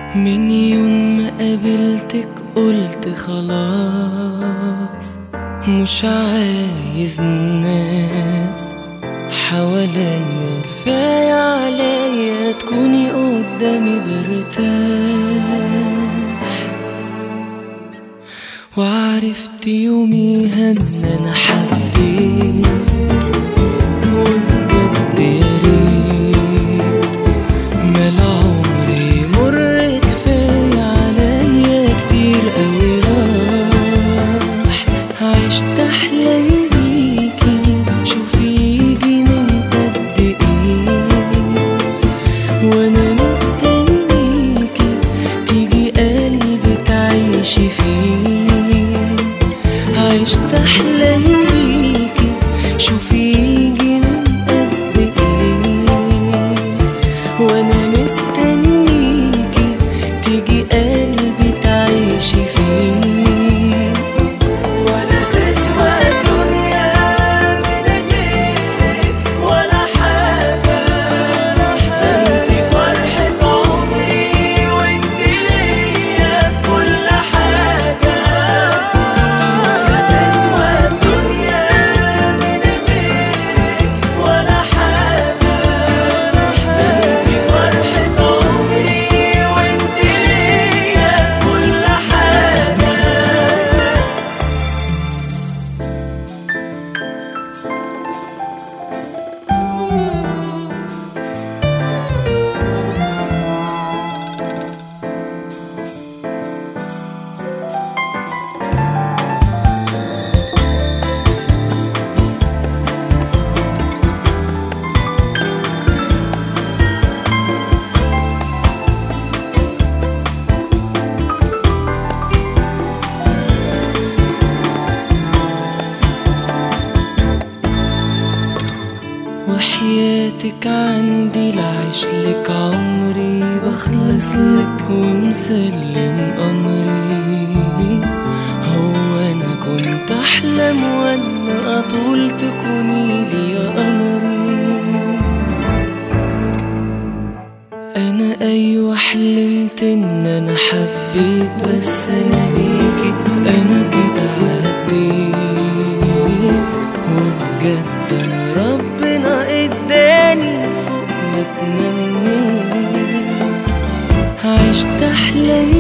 من يوم ما قابلتك قلت خلاص مش عايز ناس حواليا كفاية عليا تكوني قدامي برتاح وعرفت يوميها ان انا حبيت وبجد يا ريت مال عمري مر كفاية عليا كتير قوي راح عشت احلام بيكي شوفي يجي من قد ايه وانا مستنيكي تيجي قلبي تعيشي فيه عشت احلام بيكي شوفي يجي من قد ايه وانا مستنيكي تيجي قلبي تعيشي فيه ولا تسوى الدنيا من غيرك ولا حاجة انت فرحة عمري وانت ليا كل حاجة ولا تسوى الدنيا من غيرك ولا حاجة انت فرحة عمري وانت ليا كل حاجة وحياتك عندي لعيش لك عمري بخلص لك ومسلم أمري هو أنا كنت أحلم وأنا أطول تكوني لي يا قمري أنا أيوة حلمت إن أنا حبيت بس أنا بيكي أنا كده عديت وبجد أنا ربنا إداني فوق ما اتمنيت عشت أحلام